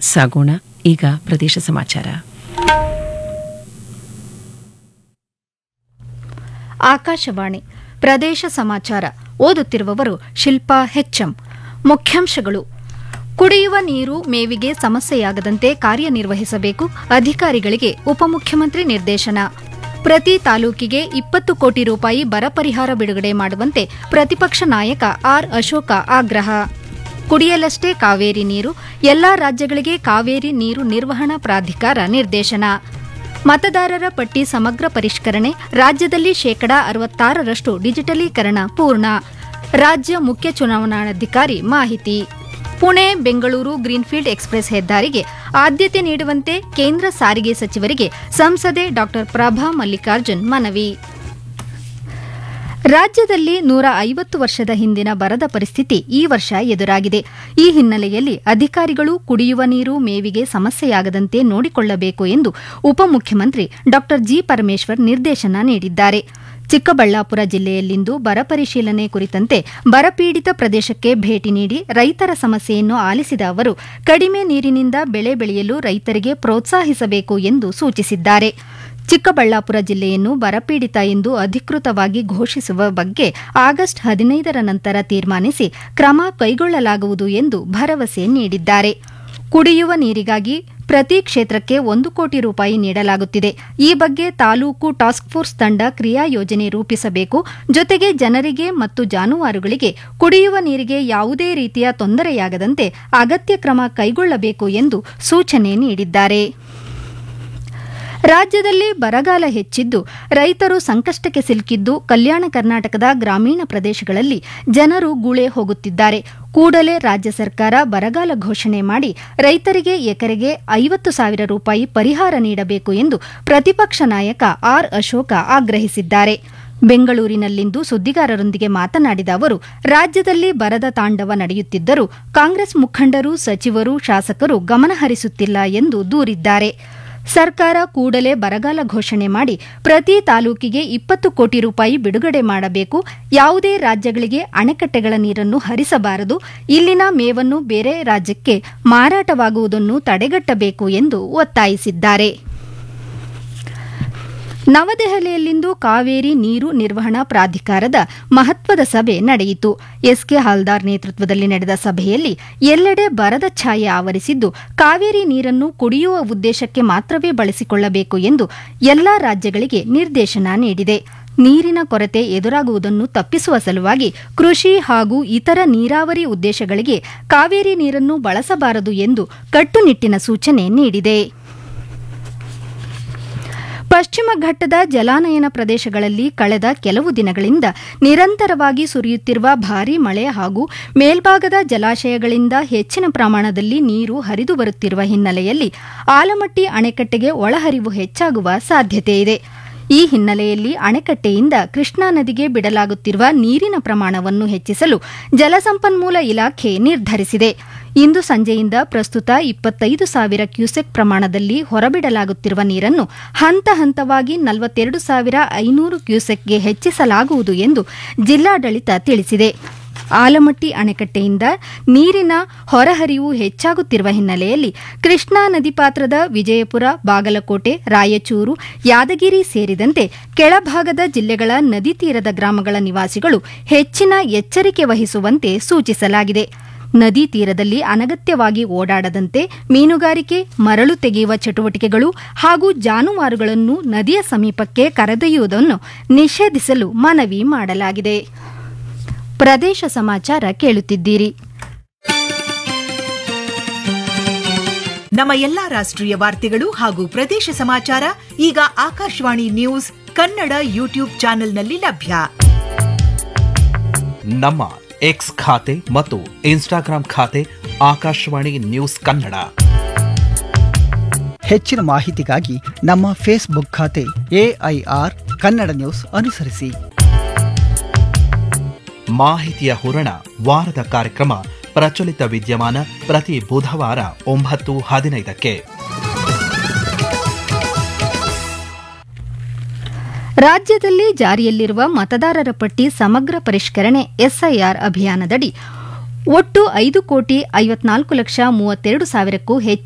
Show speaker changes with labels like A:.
A: ಸಾಗೋಣ ಈಗ ಪ್ರದೇಶ ಸಮಾಚಾರ
B: ಆಕಾಶವಾಣಿ ಪ್ರದೇಶ ಸಮಾಚಾರ ಓದುತ್ತಿರುವವರು ಶಿಲ್ಪಾ ಹೆಚ್ಎಂ ಮುಖ್ಯಾಂಶಗಳು ಕುಡಿಯುವ ನೀರು ಮೇವಿಗೆ ಸಮಸ್ಯೆಯಾಗದಂತೆ ಕಾರ್ಯನಿರ್ವಹಿಸಬೇಕು ಅಧಿಕಾರಿಗಳಿಗೆ ಉಪಮುಖ್ಯಮಂತ್ರಿ ನಿರ್ದೇಶನ ಪ್ರತಿ ತಾಲೂಕಿಗೆ ಇಪ್ಪತ್ತು ಕೋಟಿ ರೂಪಾಯಿ ಬರ ಪರಿಹಾರ ಬಿಡುಗಡೆ ಮಾಡುವಂತೆ ಪ್ರತಿಪಕ್ಷ ನಾಯಕ ಆರ್ ಅಶೋಕ ಆಗ್ರಹ ಕುಡಿಯಲಷ್ಟೇ ಕಾವೇರಿ ನೀರು ಎಲ್ಲಾ ರಾಜ್ಯಗಳಿಗೆ ಕಾವೇರಿ ನೀರು ನಿರ್ವಹಣಾ ಪ್ರಾಧಿಕಾರ ನಿರ್ದೇಶನ ಮತದಾರರ ಪಟ್ಟಿ ಸಮಗ್ರ ಪರಿಷ್ಕರಣೆ ರಾಜ್ಯದಲ್ಲಿ ಶೇಕಡಾ ಅರವತ್ತಾರರಷ್ಟು ಡಿಜಿಟಲೀಕರಣ ಪೂರ್ಣ ರಾಜ್ಯ ಮುಖ್ಯ ಚುನಾವಣಾಧಿಕಾರಿ ಮಾಹಿತಿ ಪುಣೆ ಬೆಂಗಳೂರು ಗ್ರೀನ್ಫೀಲ್ಡ್ ಎಕ್ಸ್ಪ್ರೆಸ್ ಹೆದ್ದಾರಿಗೆ ಆದ್ಯತೆ ನೀಡುವಂತೆ ಕೇಂದ್ರ ಸಾರಿಗೆ ಸಚಿವರಿಗೆ ಸಂಸದೆ ಡಾ ಪ್ರಭಾ ಮಲ್ಲಿಕಾರ್ಜುನ್ ಮನವಿ ರಾಜ್ಯದಲ್ಲಿ ನೂರ ಐವತ್ತು ವರ್ಷದ ಹಿಂದಿನ ಬರದ ಪರಿಸ್ಥಿತಿ ಈ ವರ್ಷ ಎದುರಾಗಿದೆ ಈ ಹಿನ್ನೆಲೆಯಲ್ಲಿ ಅಧಿಕಾರಿಗಳು ಕುಡಿಯುವ ನೀರು ಮೇವಿಗೆ ಸಮಸ್ಯೆಯಾಗದಂತೆ ನೋಡಿಕೊಳ್ಳಬೇಕು ಎಂದು ಉಪಮುಖ್ಯಮಂತ್ರಿ ಡಾ ಜಿ ಪರಮೇಶ್ವರ್ ನಿರ್ದೇಶನ ನೀಡಿದ್ದಾರೆ ಚಿಕ್ಕಬಳ್ಳಾಪುರ ಜಿಲ್ಲೆಯಲ್ಲಿಂದು ಬರ ಪರಿಶೀಲನೆ ಕುರಿತಂತೆ ಬರಪೀಡಿತ ಪ್ರದೇಶಕ್ಕೆ ಭೇಟಿ ನೀಡಿ ರೈತರ ಸಮಸ್ಯೆಯನ್ನು ಆಲಿಸಿದ ಅವರು ಕಡಿಮೆ ನೀರಿನಿಂದ ಬೆಳೆ ಬೆಳೆಯಲು ರೈತರಿಗೆ ಪ್ರೋತ್ಸಾಹಿಸಬೇಕು ಎಂದು ಸೂಚಿಸಿದ್ದಾರೆ ಚಿಕ್ಕಬಳ್ಳಾಪುರ ಜಿಲ್ಲೆಯನ್ನು ಬರಪೀಡಿತ ಎಂದು ಅಧಿಕೃತವಾಗಿ ಘೋಷಿಸುವ ಬಗ್ಗೆ ಆಗಸ್ಟ್ ಹದಿನೈದರ ನಂತರ ತೀರ್ಮಾನಿಸಿ ಕ್ರಮ ಕೈಗೊಳ್ಳಲಾಗುವುದು ಎಂದು ಭರವಸೆ ನೀಡಿದ್ದಾರೆ ಕುಡಿಯುವ ನೀರಿಗಾಗಿ ಪ್ರತಿ ಕ್ಷೇತ್ರಕ್ಕೆ ಒಂದು ಕೋಟಿ ರೂಪಾಯಿ ನೀಡಲಾಗುತ್ತಿದೆ ಈ ಬಗ್ಗೆ ತಾಲೂಕು ಟಾಸ್ಕ್ ಫೋರ್ಸ್ ತಂಡ ಕ್ರಿಯಾ ಯೋಜನೆ ರೂಪಿಸಬೇಕು ಜೊತೆಗೆ ಜನರಿಗೆ ಮತ್ತು ಜಾನುವಾರುಗಳಿಗೆ ಕುಡಿಯುವ ನೀರಿಗೆ ಯಾವುದೇ ರೀತಿಯ ತೊಂದರೆಯಾಗದಂತೆ ಅಗತ್ಯ ಕ್ರಮ ಕೈಗೊಳ್ಳಬೇಕು ಎಂದು ಸೂಚನೆ ನೀಡಿದ್ದಾರೆ ರಾಜ್ಯದಲ್ಲಿ ಬರಗಾಲ ಹೆಚ್ಚಿದ್ದು ರೈತರು ಸಂಕಷ್ಟಕ್ಕೆ ಸಿಲುಕಿದ್ದು ಕಲ್ಯಾಣ ಕರ್ನಾಟಕದ ಗ್ರಾಮೀಣ ಪ್ರದೇಶಗಳಲ್ಲಿ ಜನರು ಗುಳೆ ಹೋಗುತ್ತಿದ್ದಾರೆ ಕೂಡಲೇ ರಾಜ್ಯ ಸರ್ಕಾರ ಬರಗಾಲ ಘೋಷಣೆ ಮಾಡಿ ರೈತರಿಗೆ ಎಕರೆಗೆ ಐವತ್ತು ಸಾವಿರ ರೂಪಾಯಿ ಪರಿಹಾರ ನೀಡಬೇಕು ಎಂದು ಪ್ರತಿಪಕ್ಷ ನಾಯಕ ಆರ್ ಅಶೋಕ ಆಗ್ರಹಿಸಿದ್ದಾರೆ ಬೆಂಗಳೂರಿನಲ್ಲಿಂದು ಸುದ್ದಿಗಾರರೊಂದಿಗೆ ಮಾತನಾಡಿದ ಅವರು ರಾಜ್ಯದಲ್ಲಿ ಬರದ ತಾಂಡವ ನಡೆಯುತ್ತಿದ್ದರೂ ಕಾಂಗ್ರೆಸ್ ಮುಖಂಡರು ಸಚಿವರು ಶಾಸಕರು ಗಮನಹರಿಸುತ್ತಿಲ್ಲ ಎಂದು ದೂರಿದ್ದಾರೆ ಸರ್ಕಾರ ಕೂಡಲೇ ಬರಗಾಲ ಘೋಷಣೆ ಮಾಡಿ ಪ್ರತಿ ತಾಲೂಕಿಗೆ ಇಪ್ಪತ್ತು ಕೋಟಿ ರೂಪಾಯಿ ಬಿಡುಗಡೆ ಮಾಡಬೇಕು ಯಾವುದೇ ರಾಜ್ಯಗಳಿಗೆ ಅಣೆಕಟ್ಟೆಗಳ ನೀರನ್ನು ಹರಿಸಬಾರದು ಇಲ್ಲಿನ ಮೇವನ್ನು ಬೇರೆ ರಾಜ್ಯಕ್ಕೆ ಮಾರಾಟವಾಗುವುದನ್ನು ತಡೆಗಟ್ಟಬೇಕು ಎಂದು ಒತ್ತಾಯಿಸಿದ್ದಾರೆ ನವದೆಹಲಿಯಲ್ಲಿಂದು ಕಾವೇರಿ ನೀರು ನಿರ್ವಹಣಾ ಪ್ರಾಧಿಕಾರದ ಮಹತ್ವದ ಸಭೆ ನಡೆಯಿತು ಎಸ್ಕೆ ಹಾಲ್ದಾರ್ ನೇತೃತ್ವದಲ್ಲಿ ನಡೆದ ಸಭೆಯಲ್ಲಿ ಎಲ್ಲೆಡೆ ಬರದ ಛಾಯೆ ಆವರಿಸಿದ್ದು ಕಾವೇರಿ ನೀರನ್ನು ಕುಡಿಯುವ ಉದ್ದೇಶಕ್ಕೆ ಮಾತ್ರವೇ ಬಳಸಿಕೊಳ್ಳಬೇಕು ಎಂದು ಎಲ್ಲಾ ರಾಜ್ಯಗಳಿಗೆ ನಿರ್ದೇಶನ ನೀಡಿದೆ ನೀರಿನ ಕೊರತೆ ಎದುರಾಗುವುದನ್ನು ತಪ್ಪಿಸುವ ಸಲುವಾಗಿ ಕೃಷಿ ಹಾಗೂ ಇತರ ನೀರಾವರಿ ಉದ್ದೇಶಗಳಿಗೆ ಕಾವೇರಿ ನೀರನ್ನು ಬಳಸಬಾರದು ಎಂದು ಕಟ್ಟುನಿಟ್ಟಿನ ಸೂಚನೆ ನೀಡಿದೆ ಪಶ್ಚಿಮ ಘಟ್ಟದ ಜಲಾನಯನ ಪ್ರದೇಶಗಳಲ್ಲಿ ಕಳೆದ ಕೆಲವು ದಿನಗಳಿಂದ ನಿರಂತರವಾಗಿ ಸುರಿಯುತ್ತಿರುವ ಭಾರೀ ಮಳೆ ಹಾಗೂ ಮೇಲ್ಭಾಗದ ಜಲಾಶಯಗಳಿಂದ ಹೆಚ್ಚಿನ ಪ್ರಮಾಣದಲ್ಲಿ ನೀರು ಹರಿದು ಬರುತ್ತಿರುವ ಹಿನ್ನೆಲೆಯಲ್ಲಿ ಆಲಮಟ್ಟಿ ಅಣೆಕಟ್ಟೆಗೆ ಒಳಹರಿವು ಹೆಚ್ಚಾಗುವ ಸಾಧ್ಯತೆಯಿದೆ ಈ ಹಿನ್ನೆಲೆಯಲ್ಲಿ ಅಣೆಕಟ್ಟೆಯಿಂದ ಕೃಷ್ಣಾ ನದಿಗೆ ಬಿಡಲಾಗುತ್ತಿರುವ ನೀರಿನ ಪ್ರಮಾಣವನ್ನು ಹೆಚ್ಚಿಸಲು ಜಲಸಂಪನ್ಮೂಲ ಇಲಾಖೆ ನಿರ್ಧರಿಸಿದೆ ಇಂದು ಸಂಜೆಯಿಂದ ಪ್ರಸ್ತುತ ಇಪ್ಪತ್ತೈದು ಸಾವಿರ ಕ್ಯೂಸೆಕ್ ಪ್ರಮಾಣದಲ್ಲಿ ಹೊರಬಿಡಲಾಗುತ್ತಿರುವ ನೀರನ್ನು ಹಂತ ಹಂತವಾಗಿ ನಲವತ್ತೆರಡು ಸಾವಿರ ಐನೂರು ಕ್ಯೂಸೆಕ್ಗೆ ಹೆಚ್ಚಿಸಲಾಗುವುದು ಎಂದು ಜಿಲ್ಲಾಡಳಿತ ತಿಳಿಸಿದೆ ಆಲಮಟ್ಟಿ ಅಣೆಕಟ್ಟೆಯಿಂದ ನೀರಿನ ಹೊರಹರಿವು ಹೆಚ್ಚಾಗುತ್ತಿರುವ ಹಿನ್ನೆಲೆಯಲ್ಲಿ ಕೃಷ್ಣಾ ನದಿ ಪಾತ್ರದ ವಿಜಯಪುರ ಬಾಗಲಕೋಟೆ ರಾಯಚೂರು ಯಾದಗಿರಿ ಸೇರಿದಂತೆ ಕೆಳಭಾಗದ ಜಿಲ್ಲೆಗಳ ನದಿ ತೀರದ ಗ್ರಾಮಗಳ ನಿವಾಸಿಗಳು ಹೆಚ್ಚಿನ ಎಚ್ಚರಿಕೆ ವಹಿಸುವಂತೆ ಸೂಚಿಸಲಾಗಿದೆ ನದಿ ತೀರದಲ್ಲಿ ಅನಗತ್ಯವಾಗಿ ಓಡಾಡದಂತೆ ಮೀನುಗಾರಿಕೆ ಮರಳು ತೆಗೆಯುವ ಚಟುವಟಿಕೆಗಳು ಹಾಗೂ ಜಾನುವಾರುಗಳನ್ನು ನದಿಯ ಸಮೀಪಕ್ಕೆ ಕರೆದೊಯ್ಯುವುದನ್ನು ನಿಷೇಧಿಸಲು ಮನವಿ ಮಾಡಲಾಗಿದೆ ಪ್ರದೇಶ ಸಮಾಚಾರ ಕೇಳುತ್ತಿದ್ದೀರಿ
C: ನಮ್ಮ ಎಲ್ಲಾ ರಾಷ್ಟ್ರೀಯ ವಾರ್ತೆಗಳು ಹಾಗೂ ಪ್ರದೇಶ ಸಮಾಚಾರ ಈಗ ಆಕಾಶವಾಣಿ ನ್ಯೂಸ್ ಕನ್ನಡ ಯೂಟ್ಯೂಬ್ ಚಾನೆಲ್ನಲ್ಲಿ ಲಭ್ಯ
D: ನಮ್ಮ ಎಕ್ಸ್ ಖಾತೆ ಮತ್ತು ಇನ್ಸ್ಟಾಗ್ರಾಂ ಖಾತೆ ಆಕಾಶವಾಣಿ ನ್ಯೂಸ್ ಕನ್ನಡ
E: ಹೆಚ್ಚಿನ ಮಾಹಿತಿಗಾಗಿ ನಮ್ಮ ಫೇಸ್ಬುಕ್ ಖಾತೆ ಎಐಆರ್ ಕನ್ನಡ ನ್ಯೂಸ್ ಅನುಸರಿಸಿ
D: ಮಾಹಿತಿಯ ಹೂರಣ ವಾರದ ಕಾರ್ಯಕ್ರಮ ಪ್ರಚಲಿತ ವಿದ್ಯಮಾನ ಪ್ರತಿ ಬುಧವಾರ ಒಂಬತ್ತು ಹದಿನೈದಕ್ಕೆ
B: ರಾಜ್ಯದಲ್ಲಿ ಜಾರಿಯಲ್ಲಿರುವ ಮತದಾರರ ಪಟ್ಟಿ ಸಮಗ್ರ ಪರಿಷ್ಕರಣೆ ಎಸ್ಐಆರ್ ಅಭಿಯಾನದಡಿ ಒಟ್ಟು ಐದು ಕೋಟಿ ಐವತ್ನಾಲ್ಕು ಲಕ್ಷ ಮೂವತ್ತೆರಡು ಸಾವಿರಕ್ಕೂ ಹೆಚ್ಚು